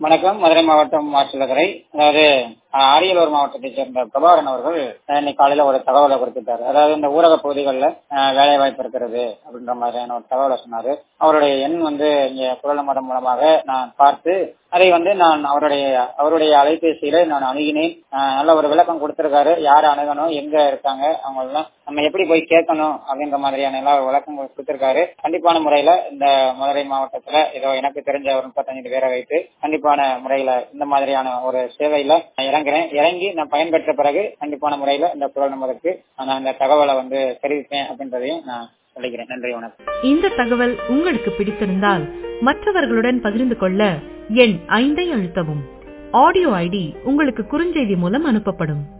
வணக்கம் மதுரை மாவட்டம் மாசிலகரை அதாவது அஹ், அரியலூர் மாவட்டத்தைச் சேர்ந்த பிரபாகரன் அவர்கள் அஹ், இன்னைக்கு காலையில ஒரு தகவலை கொடுத்துட்டாரு அதாவது இந்த ஊரக பகுதிகளில் வேலை வாய்ப்பு இருக்கிறது அப்படின்ற மாதிரியான ஒரு தகவலை சொன்னாரு அவருடைய எண் வந்து இங்க குரல் மதம் மூலமாக நான் பார்த்து அதை வந்து நான் அவருடைய அவருடைய அலைபேசியில நான் அணுகினேன் அஹ், நல்ல ஒரு விளக்கம் கொடுத்திருக்காரு யார் அணுகணும் எங்க இருக்காங்க அவங்க எல்லாம் நம்ம எப்படி போய் கேட்கணும் அப்படின்ற மாதிரியான எல்லா விளக்கம் கொடுத்திருக்காரு கண்டிப்பான முறையில இந்த மதுரை மாவட்டத்துல ஏதோ எனக்கு தெரிஞ்ச ஒரு முப்பத்தஞ்சு பேரை வைத்து கண்டிப்பான முறையில இந்த மாதிரியான ஒரு சேவையில நான் இறங்குறேன் இறங்கி நான் பயன்பெற்ற பிறகு கண்டிப்பான முறையில இந்த குரல் நம்பருக்கு நான் இந்த தகவலை வந்து தெரிவிப்பேன் அப்படின்றதையும் நான் சொல்லிக்கிறேன் நன்றி வணக்கம் இந்த தகவல் உங்களுக்கு பிடித்திருந்தால் மற்றவர்களுடன் பகிர்ந்து கொள்ள எண் ஐந்தை அழுத்தவும் ஆடியோ ஐடி உங்களுக்கு குறுஞ்செய்தி மூலம் அனுப்பப்படும்